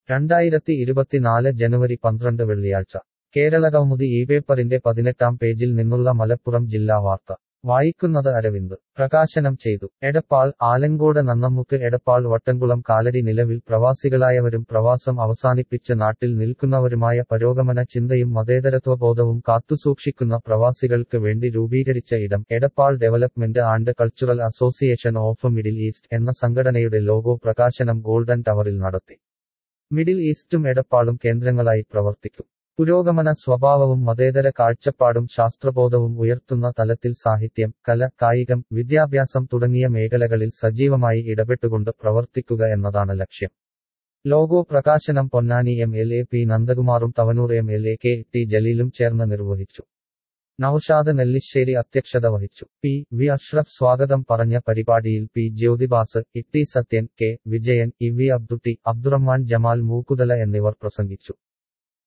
രണ്ടായിരത്തി ഇരുപത്തിനാല് ജനുവരി പന്ത്രണ്ട് വെള്ളിയാഴ്ച കേരളകൗമുദി ഈ പേപ്പറിന്റെ പതിനെട്ടാം പേജിൽ നിന്നുള്ള മലപ്പുറം ജില്ലാ വാർത്ത വായിക്കുന്നത് അരവിന്ദ് പ്രകാശനം ചെയ്തു എടപ്പാൾ ആലങ്കോട് നന്നമുക്ക് എടപ്പാൾ വട്ടംകുളം കാലടി നിലവിൽ പ്രവാസികളായവരും പ്രവാസം അവസാനിപ്പിച്ച് നാട്ടിൽ നിൽക്കുന്നവരുമായ പരോഗമന ചിന്തയും മതേതരത്വബോധവും കാത്തുസൂക്ഷിക്കുന്ന പ്രവാസികൾക്ക് വേണ്ടി രൂപീകരിച്ച ഇടം Edappal development and cultural association of middle east എന്ന സംഘടനയുടെ ലോഗോ പ്രകാശനം ഗോൾഡൻ ടവറിൽ നടത്തി മിഡിൽ ഈസ്റ്റും എടപ്പാളും കേന്ദ്രങ്ങളായി പ്രവർത്തിക്കും പുരോഗമന സ്വഭാവവും മതേതര കാഴ്ചപ്പാടും ശാസ്ത്രബോധവും ഉയർത്തുന്ന തലത്തിൽ സാഹിത്യം കല കായികം വിദ്യാഭ്യാസം തുടങ്ങിയ മേഖലകളിൽ സജീവമായി ഇടപെട്ടുകൊണ്ട് പ്രവർത്തിക്കുക എന്നതാണ് ലക്ഷ്യം ലോഗോ പ്രകാശനം Ponnani M L A P നന്ദകുമാറും Thavanur M L A K T ജലീലും ചേർന്ന് നിർവഹിച്ചു നൌഷാദ് നെല്ലിശ്ശേരി അധ്യക്ഷത വഹിച്ചു പി വി അഷ്റഫ് സ്വാഗതം പറഞ്ഞ പരിപാടിയിൽ P Jyothibas Itty Sathyan K Vijayan E V Abdutty Abdurahman Jamal Mookkuthala എന്നിവർ പ്രസംഗിച്ചു